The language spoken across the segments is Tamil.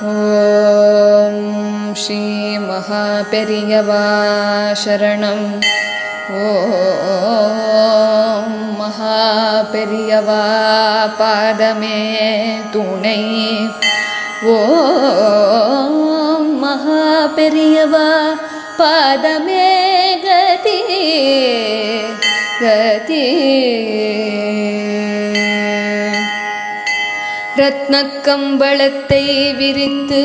ॐ श्रीमहापेरियवा शरणम् ॐ महापेरियवा पादमे துணை ஓம் மகாபெரியவா பாதமே கதி கதி ரத்னக்கம்பளத்தை விரித்து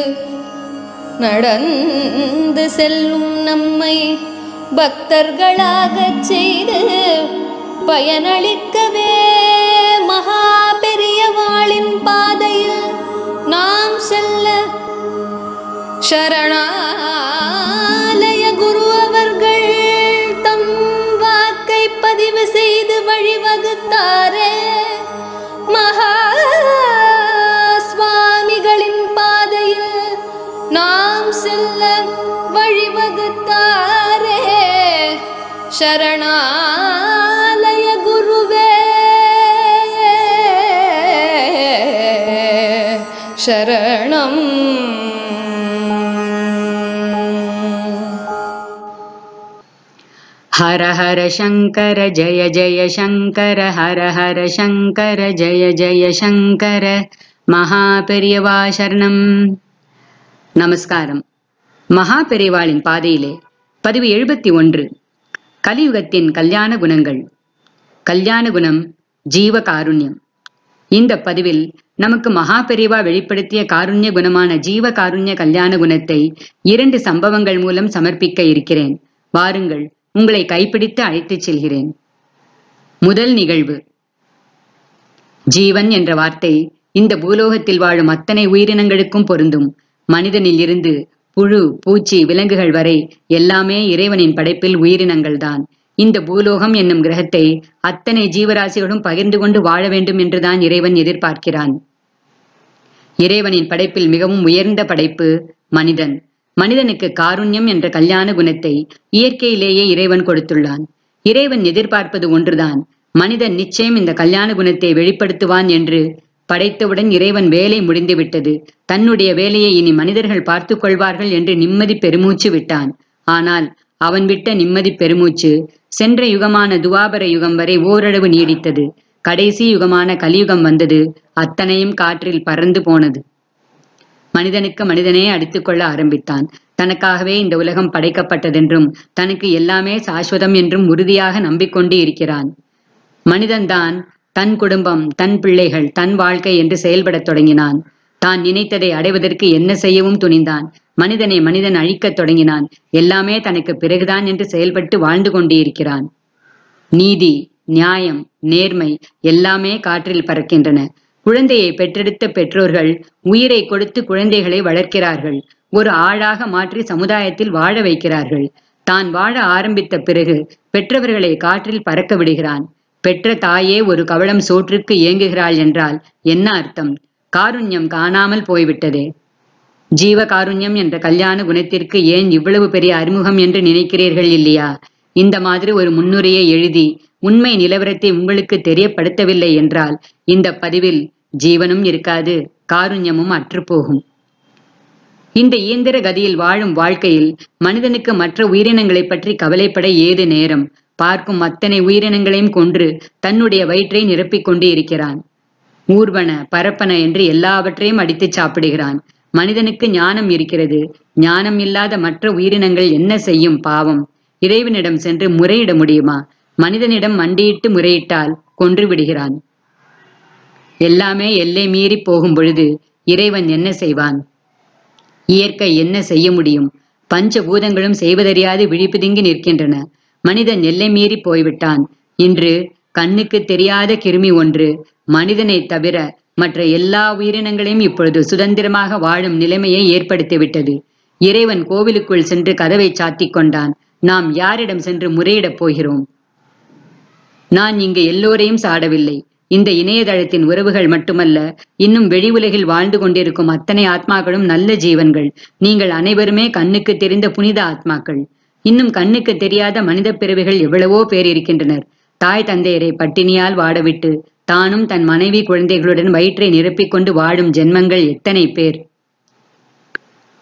நடந்து செல்லும் நம்மை பக்தர்களாகச் செய்து பயனளிக்கவே மகா பெரியவாளின் பாதையில் நாம் செல்ல சரணாலய குரு அவர்கள் தம் வாக்கை பதிவு செய்து வழிவகுத்தாரே மகா சுவாமிகளின் பாதையில் நாம் செல்ல வழிவகுத்தாரே சரணாலய குருவே சரணம் हर हर शङ्कर जय जय शङ्कर हर हर शङ्कर जय जय शङ्कर மகாபெரியவா சரணம் நமஸ்காரம் மகாபெரிவாளின் பாதையிலே பதிவு எழுபத்தி ஒன்று கலியுகத்தின் கல்யாண குணங்கள் கல்யாண குணம் ஜீவ காருண்யம் இந்த பதிவில் நமக்கு மகாபெரிவா வெளிப்படுத்திய காருண்ய குணமான ஜீவ காருண்ய கல்யாண குணத்தை இரண்டு சம்பவங்கள் மூலம் சமர்ப்பிக்க இருக்கிறேன் வாருங்கள் உங்களை கைப்பிடித்து அழைத்துச் செல்கிறேன் முதல் நிகழ்வு ஜீவன் என்ற வார்த்தை இந்த பூலோகத்தில் வாழும் அத்தனை உயிரினங்களுக்கும் பொருந்தும் மனிதனில் இருந்து புழு பூச்சி விலங்குகள் வரை எல்லாமே இறைவனின் படைப்பில் உயிரினங்கள்தான் இந்த பூலோகம் என்னும் கிரகத்தை அத்தனை ஜீவராசிகளும் பகிர்ந்து கொண்டு வாழ வேண்டும் என்றுதான் இறைவன் எதிர்பார்க்கிறான் இறைவனின் படைப்பில் மிகவும் உயர்ந்த படைப்பு மனிதன் மனிதனுக்கு காருண்யம் என்ற கல்யாண குணத்தை இயற்கையிலேயே இறைவன் கொடுத்துள்ளான் இறைவன் எதிர்பார்ப்பது ஒன்றுதான் மனிதன் நிச்சயம் இந்த கல்யாண குணத்தை வெளிப்படுத்துவான் என்று படைத்தவுடன் இறைவன் வேலை முடிந்துவிட்டது தன்னுடைய வேலையை இனி மனிதர்கள் பார்த்துக் கொள்வார்கள் என்று நிம்மதி பெருமூச்சு விட்டான் ஆனால் அவன் விட்ட நிம்மதி பெருமூச்சு சென்ற யுகமான துவாபர யுகம் வரை ஓரளவு நீடித்தது கடைசி யுகமான கலியுகம் வந்தது அத்தனையும் காற்றில் பறந்து போனது மனிதனுக்கு மனிதனே அடித்துக்கொள்ள ஆரம்பித்தான் தனக்காகவே இந்த உலகம் படைக்கப்பட்டதென்றும் தனக்கு எல்லாமே சாஸ்வதம் என்றும் உறுதியாக நம்பிக்கொண்டு இருக்கிறான் மனிதன்தான் தன் குடும்பம் தன் பிள்ளைகள் தன் வாழ்க்கை என்று செயல்படத் தொடங்கினான் தான் நினைத்ததை அடைவதற்கு என்ன செய்யவும் துணிந்தான் மனிதனை மனிதன் அழிக்கத் தொடங்கினான் எல்லாமே தனக்கு பிறகுதான் என்று செயல்பட்டு வாழ்ந்து கொண்டே இருக்கிறான் நீதி நியாயம் நேர்மை எல்லாமே காற்றில் பறக்கின்றன குழந்தையை பெற்றெடுத்த பெற்றோர்கள் உயிரை கொடுத்து குழந்தைகளை வளர்க்கிறார்கள் ஒரு ஆளாக மாற்றி சமுதாயத்தில் வாழ வைக்கிறார்கள் தான் வாழ ஆரம்பித்த பிறகு பெற்றவர்களை காற்றில் பறக்க விடுகிறான் பெற்ற தாயே ஒரு கவளம் சோற்றுக்கு ஏங்குகிறாள் என்றால் என்ன அர்த்தம் காருண்யம் காணாமல் போய்விட்டதே ஜீவ காருண்யம் என்ற கல்யாண குணத்திற்கு ஏன் இவ்வளவு பெரிய அறிமுகம் என்று நினைக்கிறீர்கள் இல்லையா இந்த மாதிரி ஒரு முன்னுரையை எழுதி உண்மை நிலவரத்தை உங்களுக்கு தெரியப்படுத்தவில்லை என்றால் இந்த பதிவில் ஜீவனும் இருக்காது காருண்யமும் அற்றுப்போகும் இந்த இயந்திர கதியில் வாழும் வாழ்க்கையில் மனிதனுக்கு மற்ற உயிரினங்களைப் பற்றி கவலைப்பட ஏது நேரம் பார்க்கும் அத்தனை உயிரினங்களையும் கொன்று தன்னுடைய வயிற்றை நிரப்பிக் கொண்டு இருக்கிறான் ஊர்வன பரப்பன என்று எல்லாவற்றையும் அடித்து சாப்பிடுகிறான் மனிதனுக்கு ஞானம் இருக்கிறது ஞானம் இல்லாத மற்ற உயிரினங்கள் என்ன செய்யும் பாவம் இறைவனிடம் சென்று முறையிட முடியுமா மனிதனிடம் மண்டியிட்டு முறையிட்டால் கொன்று விடுகிறான் எல்லாமே எல்லை மீறி போகும் பொழுது இறைவன் என்ன செய்வான் இயற்கை என்ன செய்ய முடியும் பஞ்ச பூதங்களும் செய்வதறியாது விழிப்புதுங்கி நிற்கின்றன மனிதன் எல்லை மீறி போய்விட்டான் இன்று கண்ணுக்கு தெரியாத கிருமி ஒன்று மனிதனை தவிர மற்ற எல்லா உயிரினங்களையும் இப்பொழுது சுதந்திரமாக வாழும் நிலைமையை ஏற்படுத்திவிட்டது இறைவன் கோவிலுக்குள் சென்று கதவை சாத்திக் கொண்டான் நாம் யாரிடம் சென்று முறையிடப் போகிறோம் நான் இங்கு எல்லோரையும் சாடவில்லை இந்த இணையதளத்தின் உறவுகள் மட்டுமல்ல இன்னும் வெளி உலகில் வாழ்ந்து கொண்டிருக்கும் அத்தனை ஆத்மாக்களும் நல்ல ஜீவன்கள் நீங்கள் அனைவருமே கண்ணுக்கு தெரிந்த புனித ஆத்மாக்கள் இன்னும் கண்ணுக்கு தெரியாத மனித பிறவிகள் எவ்வளவோ பேர் இருக்கின்றனர் தாய் தந்தையரை பட்டினியால் வாடவிட்டு தானும் தன் மனைவி குழந்தைகளுடன் வயிற்றை நிரப்பிக் கொண்டு வாழும் ஜென்மங்கள் எத்தனை பேர்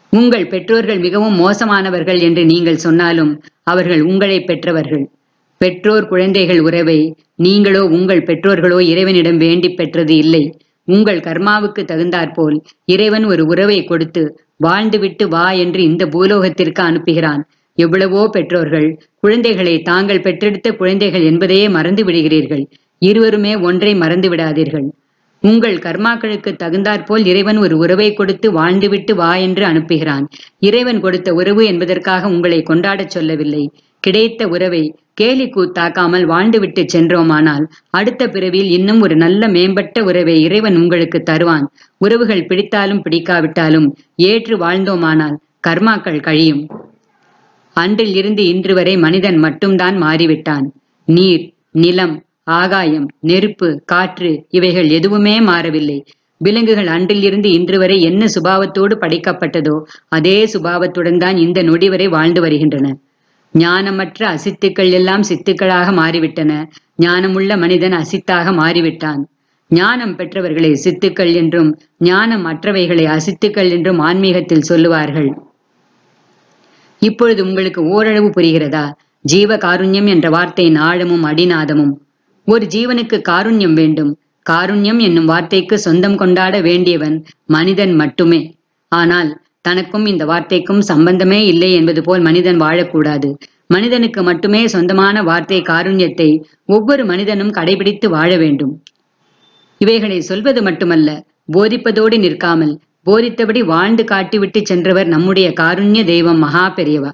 உங்கள் பெற்றோர்கள் மிகவும் மோசமானவர்கள் என்று நீங்கள் சொன்னாலும் அவர்கள் உங்களை பெற்றவர்கள் பெற்றோர் குழந்தைகள் உறவை நீங்களோ உங்கள் பெற்றோர்களோ இறைவனிடம் வேண்டி பெற்றது இல்லை உங்கள் கர்மாவுக்கு தகுந்தாற்போல் இறைவன் ஒரு உறவை கொடுத்து வாழ்ந்துவிட்டு வா என்று இந்த பூலோகத்திற்கு அனுப்புகிறான் எவ்வளவோ பெற்றோர்கள் குழந்தைகளை தாங்கள் பெற்றெடுத்த குழந்தைகள் என்பதையே மறந்து விடுகிறீர்கள் இருவருமே ஒன்றை மறந்து விடாதீர்கள் உங்கள் கர்மாக்களுக்கு தகுந்தாற்போல் இறைவன் ஒரு உறவை கொடுத்து வாழ்ந்துவிட்டு வா என்று அனுப்புகிறான் இறைவன் கொடுத்த உறவு என்பதற்காக உங்களை கொண்டாடச் சொல்லவில்லை கிடைத்த உறவை கேலி கூத்தாக்காமல் வாழ்ந்துவிட்டு சென்றோமானால் அடுத்த பிறவியில் இன்னும் ஒரு நல்ல மேம்பட்ட உறவை இறைவன் உங்களுக்கு தருவான் உறவுகள் பிடித்தாலும் பிடிக்காவிட்டாலும் ஏற்று வாழ்ந்தோமானால் கர்மாக்கள் கழியும் அன்றில் இருந்து இன்று வரை மனிதன் மட்டும்தான் மாறிவிட்டான் நீர் நிலம் ஆகாயம் நெருப்பு காற்று இவைகள் எதுவுமே மாறவில்லை விலங்குகள் அன்றிலிருந்து இன்று வரை என்ன சுபாவத்தோடு படைக்கப்பட்டதோ அதே சுபாவத்துடன் தான் இந்த நொடி வரை வாழ்ந்து வருகின்றன ஞானமற்ற அசித்துக்கள் எல்லாம் சித்துக்களாக மாறிவிட்டன ஞானமுள்ள மனிதன் அசித்தாக மாறிவிட்டான் ஞானம் பெற்றவர்களை சித்துக்கள் என்றும் ஞானம் அற்றவைகளை அசித்துக்கள் என்றும் ஆன்மீகத்தில் சொல்லுவார்கள் இப்பொழுது உங்களுக்கு ஓரளவு புரிகிறதா ஜீவ காருண்யம் என்ற வார்த்தையின் ஆழமும் அடிநாதமும் ஒரு ஜீவனுக்கு காருண்யம் வேண்டும் காருண்யம் என்னும் வார்த்தைக்கு சொந்தம் கொண்டாட வேண்டியவன் மனிதன் மட்டுமே ஆனால் தனக்கும் இந்த வார்த்தைக்கும் சம்பந்தமே இல்லை என்பது போல் மனிதன் வாழக்கூடாது மனிதனுக்கு மட்டுமே சொந்தமான வார்த்தை காருண்யத்தை ஒவ்வொரு மனிதனும் கடைபிடித்து வாழ வேண்டும் இவைகளை சொல்வது மட்டுமல்ல போதிப்பதோடு நிற்காமல் போதித்தபடி வாழ்ந்து காட்டிவிட்டு சென்றவர் நம்முடைய காருண்ய தெய்வம் மகா பெரியவா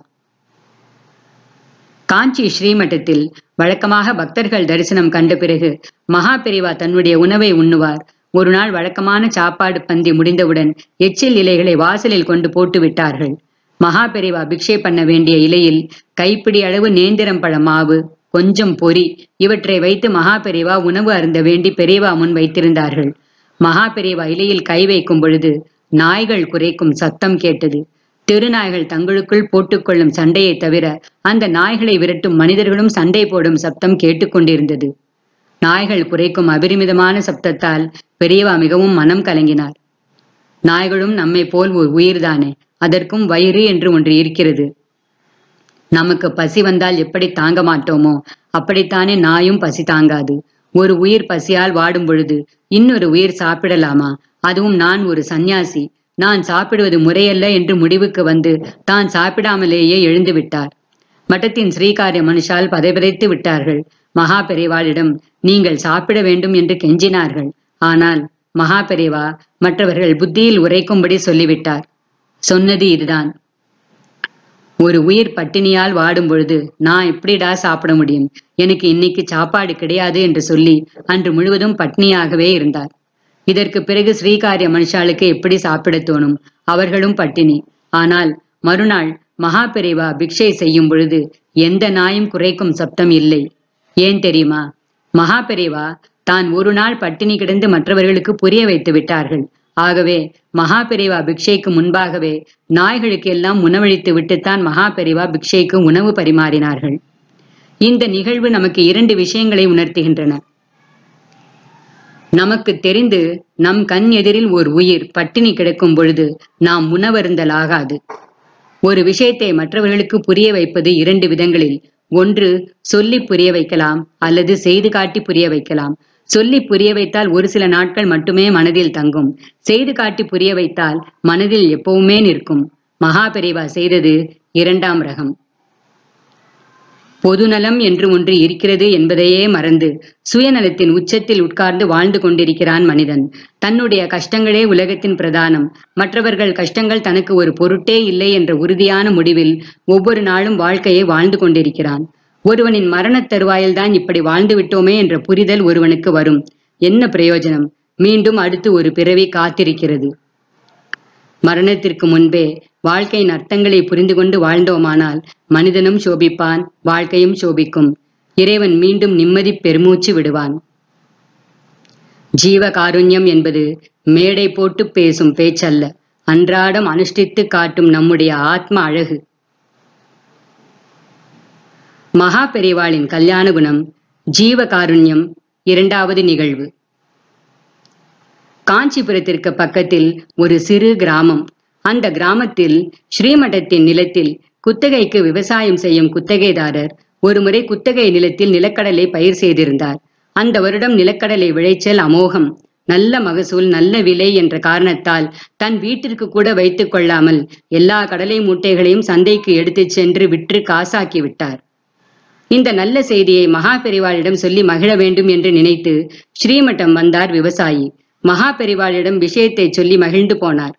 காஞ்சி ஸ்ரீமட்டத்தில் வழக்கமாக பக்தர்கள் தரிசனம் கண்ட பிறகு மகா பெரிவா தன்னுடைய உணவை உண்ணுவார் ஒரு நாள் வழக்கமான சாப்பாடு பந்தி முடிந்தவுடன் எச்சில் இலைகளை வாசலில் கொண்டு போட்டு விட்டார்கள் மகா பெரிவா பிக்ஷை பண்ண வேண்டிய இலையில் கைப்பிடி அளவு நேந்திரம் பழ மாவு கொஞ்சம் பொறி இவற்றை வைத்து மகா பெரிவா உணவு அருந்த வேண்டி பெரியவா முன் வைத்திருந்தார்கள் மகா பெரியவா இலையில் கை வைக்கும் பொழுது நாய்கள் குறைக்கும் சத்தம் கேட்டது தெருநாய்கள் தங்களுக்குள் போட்டுக்கொள்ளும் சண்டையை தவிர அந்த நாய்களை விரட்டும் மனிதர்களும் சண்டை போடும் சப்தம் கேட்டுக்கொண்டிருந்தது நாய்கள் குறைக்கும் அபரிமிதமான சப்தத்தால் பெரியவா மிகவும் மனம் கலங்கினார் நாய்களும் நம்மை போல் ஒரு உயிர்தானே அதற்கும் வயிறு என்று ஒன்று இருக்கிறது நமக்கு பசி வந்தால் எப்படி தாங்க மாட்டோமோ அப்படித்தானே நாயும் பசி தாங்காது ஒரு உயிர் பசியால் வாடும் பொழுது இன்னொரு உயிர் சாப்பிடலாமா அதுவும் நான் ஒரு சந்நியாசி நான் சாப்பிடுவது முறையல்ல என்று முடிவுக்கு வந்து தான் சாப்பிடாமலேயே எழுந்து விட்டார் மட்டத்தின் ஸ்ரீகாரிய மனுஷால் பதைபதைத்து விட்டார்கள் மகா பெரிவாளிடம் நீங்கள் சாப்பிட வேண்டும் என்று கெஞ்சினார்கள் ஆனால் மகா பெரிவா மற்றவர்கள் புத்தியில் உரைக்கும்படி சொல்லிவிட்டார் சொன்னது இதுதான் ஒரு உயிர் பட்டினியால் வாடும் பொழுது நான் எப்படிடா சாப்பிட முடியும் எனக்கு இன்னைக்கு சாப்பாடு கிடையாது என்று சொல்லி அன்று முழுவதும் பட்னியாகவே இருந்தார் இதற்கு பிறகு ஸ்ரீகாரிய மனுஷாளுக்கு எப்படி சாப்பிட தோணும் அவர்களும் பட்டினி ஆனால் மறுநாள் மகா பெரிவா பிக்ஷை செய்யும் பொழுது எந்த நாயும் குறைக்கும் சப்தம் இல்லை ஏன் தெரியுமா மகா பெரிவா தான் ஒரு நாள் பட்டினி கிடந்து மற்றவர்களுக்கு புரிய வைத்து விட்டார்கள் ஆகவே மகா பெரிவா பிக்ஷைக்கு முன்பாகவே நாய்களுக்கு எல்லாம் உணவளித்து விட்டுத்தான் மகா பெரிவா பிக்ஷைக்கு உணவு பரிமாறினார்கள் இந்த நிகழ்வு நமக்கு இரண்டு விஷயங்களை உணர்த்துகின்றன நமக்கு தெரிந்து நம் கண் எதிரில் ஒரு உயிர் பட்டினி கிடக்கும் பொழுது நாம் உணவருந்தலாகாது ஒரு விஷயத்தை மற்றவர்களுக்கு புரிய வைப்பது இரண்டு விதங்களில் ஒன்று சொல்லி புரிய வைக்கலாம் அல்லது செய்து காட்டி புரிய வைக்கலாம் சொல்லி புரிய வைத்தால் ஒரு சில நாட்கள் மட்டுமே மனதில் தங்கும் செய்து காட்டி புரிய வைத்தால் மனதில் எப்பவுமே நிற்கும் மகா பெரிவா செய்தது இரண்டாம் ரகம் பொதுநலம் என்று ஒன்று இருக்கிறது என்பதையே மறந்து சுயநலத்தின் உச்சத்தில் உட்கார்ந்து வாழ்ந்து கொண்டிருக்கிறான் மனிதன் தன்னுடைய கஷ்டங்களே உலகத்தின் பிரதானம் மற்றவர்கள் கஷ்டங்கள் தனக்கு ஒரு பொருட்டே இல்லை என்ற உறுதியான முடிவில் ஒவ்வொரு நாளும் வாழ்க்கையை வாழ்ந்து கொண்டிருக்கிறான் ஒருவனின் மரணத் தருவாயில்தான் இப்படி வாழ்ந்து விட்டோமே என்ற புரிதல் ஒருவனுக்கு வரும் என்ன பிரயோஜனம் மீண்டும் அடுத்து ஒரு பிறவி காத்திருக்கிறது மரணத்திற்கு முன்பே வாழ்க்கையின் அர்த்தங்களை புரிந்து கொண்டு வாழ்ந்தோமானால் மனிதனும் சோபிப்பான் வாழ்க்கையும் சோபிக்கும் இறைவன் மீண்டும் நிம்மதி பெருமூச்சு விடுவான் ஜீவ காருண்யம் என்பது மேடை போட்டு பேசும் பேச்சல்ல அன்றாடம் அனுஷ்டித்து காட்டும் நம்முடைய ஆத்ம அழகு மகா பெரிவாளின் கல்யாண குணம் ஜீவ காருண்யம் இரண்டாவது நிகழ்வு காஞ்சிபுரத்திற்கு பக்கத்தில் ஒரு சிறு கிராமம் அந்த கிராமத்தில் ஸ்ரீமடத்தின் நிலத்தில் குத்தகைக்கு விவசாயம் செய்யும் குத்தகைதாரர் ஒருமுறை குத்தகை நிலத்தில் நிலக்கடலை பயிர் செய்திருந்தார் அந்த வருடம் நிலக்கடலை விளைச்சல் அமோகம் நல்ல மகசூல் நல்ல விலை என்ற காரணத்தால் தன் வீட்டிற்கு கூட வைத்துக் கொள்ளாமல் எல்லா கடலை மூட்டைகளையும் சந்தைக்கு எடுத்துச் சென்று விற்று காசாக்கி விட்டார் இந்த நல்ல செய்தியை மகா பெரிவாளிடம் சொல்லி மகிழ வேண்டும் என்று நினைத்து ஸ்ரீமட்டம் வந்தார் விவசாயி மகா பெரிவாளிடம் விஷயத்தை சொல்லி மகிழ்ந்து போனார்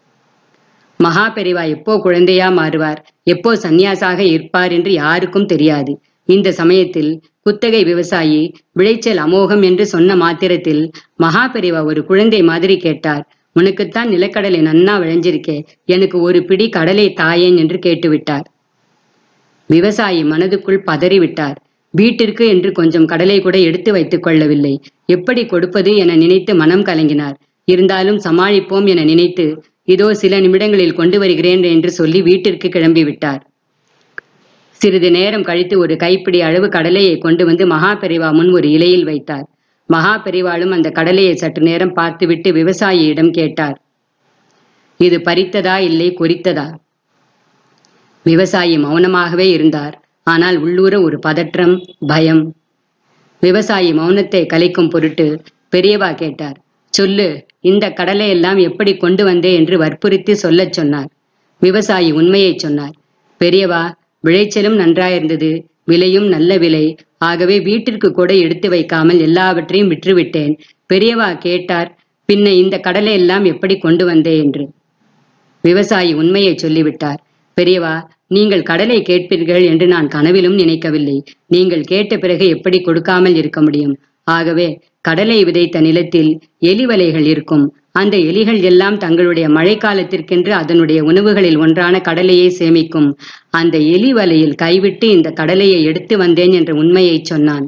மகா பெரிவா எப்போ குழந்தையா மாறுவார் எப்போ சந்நியாசாக இருப்பார் என்று யாருக்கும் தெரியாது இந்த சமயத்தில் குத்தகை விவசாயி விளைச்சல் அமோகம் என்று சொன்ன மாத்திரத்தில் மகா பெரிவா ஒரு குழந்தை மாதிரி கேட்டார் உனக்குத்தான் நிலக்கடலை நன்னா விளைஞ்சிருக்கே எனக்கு ஒரு பிடி கடலை தாயேன் என்று கேட்டுவிட்டார் விவசாயி மனதுக்குள் பதறிவிட்டார் வீட்டிற்கு என்று கொஞ்சம் கடலை கூட எடுத்து வைத்துக் கொள்ளவில்லை எப்படி கொடுப்பது என நினைத்து மனம் கலங்கினார் இருந்தாலும் சமாளிப்போம் என நினைத்து இதோ சில நிமிடங்களில் கொண்டு வருகிறேன் என்று சொல்லி வீட்டிற்கு கிளம்பி விட்டார் சிறிது நேரம் கழித்து ஒரு கைப்பிடி அளவு கடலையை கொண்டு வந்து மகா பெரிவா முன் ஒரு இலையில் வைத்தார் மகா பெரிவாளும் அந்த கடலையை சற்று நேரம் பார்த்துவிட்டு விவசாயியிடம் கேட்டார் இது பறித்ததா இல்லை குறித்ததா விவசாயி மௌனமாகவே இருந்தார் ஆனால் உள்ளூர ஒரு பதற்றம் பயம் விவசாயி மௌனத்தை கலைக்கும் பொருட்டு பெரியவா கேட்டார் சொல்லு இந்த கடலை எல்லாம் எப்படி கொண்டு வந்தே என்று வற்புறுத்தி சொல்லச் சொன்னார் விவசாயி உண்மையை சொன்னார் பெரியவா விளைச்சலும் நன்றாயிருந்தது விலையும் நல்ல விலை ஆகவே வீட்டிற்கு கூட எடுத்து வைக்காமல் எல்லாவற்றையும் விற்றுவிட்டேன் பெரியவா கேட்டார் பின்ன இந்த கடலை எல்லாம் எப்படி கொண்டு வந்தே என்று விவசாயி உண்மையை சொல்லிவிட்டார் பெரியவா நீங்கள் கடலை கேட்பீர்கள் என்று நான் கனவிலும் நினைக்கவில்லை நீங்கள் கேட்ட பிறகு எப்படி கொடுக்காமல் இருக்க முடியும் ஆகவே கடலை விதைத்த நிலத்தில் எலி வலைகள் இருக்கும் அந்த எலிகள் எல்லாம் தங்களுடைய மழைக்காலத்திற்கென்று அதனுடைய உணவுகளில் ஒன்றான கடலையை சேமிக்கும் அந்த எலி வலையில் கைவிட்டு இந்த கடலையை எடுத்து வந்தேன் என்ற உண்மையை சொன்னான்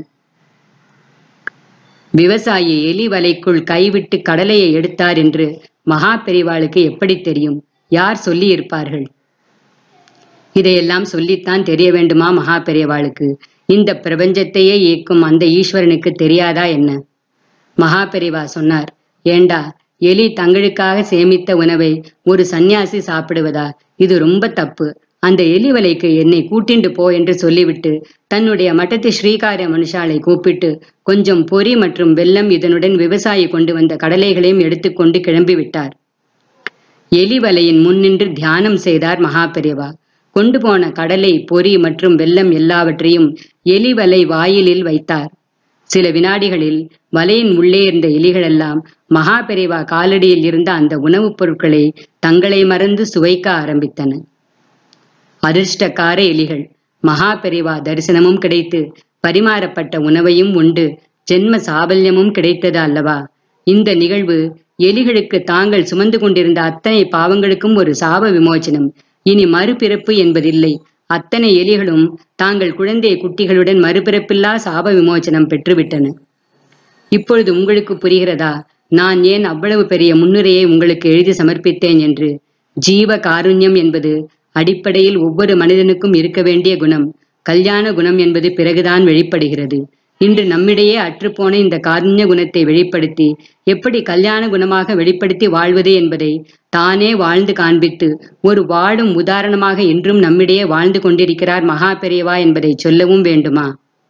விவசாயி எலி வலைக்குள் கைவிட்டு கடலையை எடுத்தார் என்று மகா பெரிவாளுக்கு எப்படி தெரியும் யார் சொல்லி இருப்பார்கள் இதையெல்லாம் சொல்லித்தான் தெரிய வேண்டுமா மகா பெரியவாளுக்கு இந்த பிரபஞ்சத்தையே இயக்கும் அந்த ஈஸ்வரனுக்கு தெரியாதா என்ன மகா பெரிவா சொன்னார் ஏண்டா எலி தங்களுக்காக சேமித்த உணவை ஒரு சந்நியாசி சாப்பிடுவதா இது ரொம்ப தப்பு அந்த எலி வலைக்கு என்னை கூட்டிண்டு போ என்று சொல்லிவிட்டு தன்னுடைய மட்டத்து ஸ்ரீகாரிய மனுஷாலை கூப்பிட்டு கொஞ்சம் பொறி மற்றும் வெல்லம் இதனுடன் விவசாயி கொண்டு வந்த கடலைகளையும் எடுத்துக்கொண்டு கிளம்பி விட்டார் எலி வலையின் முன்னின்று தியானம் செய்தார் மகா பெரியவா கொண்டு போன கடலை பொறி மற்றும் வெல்லம் எல்லாவற்றையும் எலி வலை வாயிலில் வைத்தார் சில வினாடிகளில் வலையின் உள்ளே இருந்த எலிகளெல்லாம் மகா பெரிவா காலடியில் இருந்த அந்த உணவுப் பொருட்களை தங்களை மறந்து சுவைக்க ஆரம்பித்தன அதிர்ஷ்டக்கார எலிகள் மகா பெரிவா தரிசனமும் கிடைத்து பரிமாறப்பட்ட உணவையும் உண்டு ஜென்ம சாபல்யமும் கிடைத்தது அல்லவா இந்த நிகழ்வு எலிகளுக்கு தாங்கள் சுமந்து கொண்டிருந்த அத்தனை பாவங்களுக்கும் ஒரு சாப விமோச்சனம் இனி மறுபிறப்பு என்பதில்லை அத்தனை எலிகளும் தாங்கள் குழந்தை குட்டிகளுடன் மறுபிறப்பில்லா சாப விமோச்சனம் பெற்றுவிட்டன இப்பொழுது உங்களுக்கு புரிகிறதா நான் ஏன் அவ்வளவு பெரிய முன்னுரையை உங்களுக்கு எழுதி சமர்ப்பித்தேன் என்று ஜீவ காருண்யம் என்பது அடிப்படையில் ஒவ்வொரு மனிதனுக்கும் இருக்க வேண்டிய குணம் கல்யாண குணம் என்பது பிறகுதான் வெளிப்படுகிறது இன்று நம்மிடையே அற்றுப்போன இந்த காருண்ய குணத்தை வெளிப்படுத்தி எப்படி கல்யாண குணமாக வெளிப்படுத்தி வாழ்வது என்பதை தானே வாழ்ந்து காண்பித்து ஒரு வாழும் உதாரணமாக இன்றும் நம்மிடையே வாழ்ந்து கொண்டிருக்கிறார் மகா பெரியவா என்பதை சொல்லவும் வேண்டுமா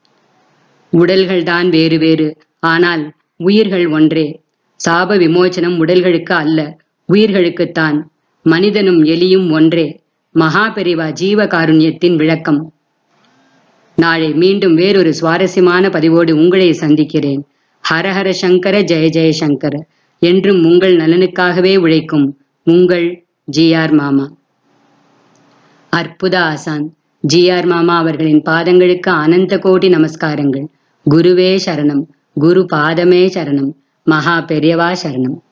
உடல்கள்தான் வேறு வேறு ஆனால் உயிர்கள் ஒன்றே சாப விமோச்சனம் உடல்களுக்கு அல்ல உயிர்களுக்குத்தான் மனிதனும் எலியும் ஒன்றே மகா பெரிவா ஜீவ காருண்யத்தின் விளக்கம் நாளை மீண்டும் வேறொரு சுவாரஸ்யமான பதிவோடு உங்களை சந்திக்கிறேன் ஹரஹர சங்கர ஜெய ஜெய சங்கர என்றும் உங்கள் நலனுக்காகவே உழைக்கும் உங்கள் ஜிஆர் மாமா அற்புத ஆசான் ஜிஆர் மாமா அவர்களின் பாதங்களுக்கு அனந்த கோடி நமஸ்காரங்கள் குருவே சரணம் குரு பாதமே சரணம் மகா பெரியவா சரணம்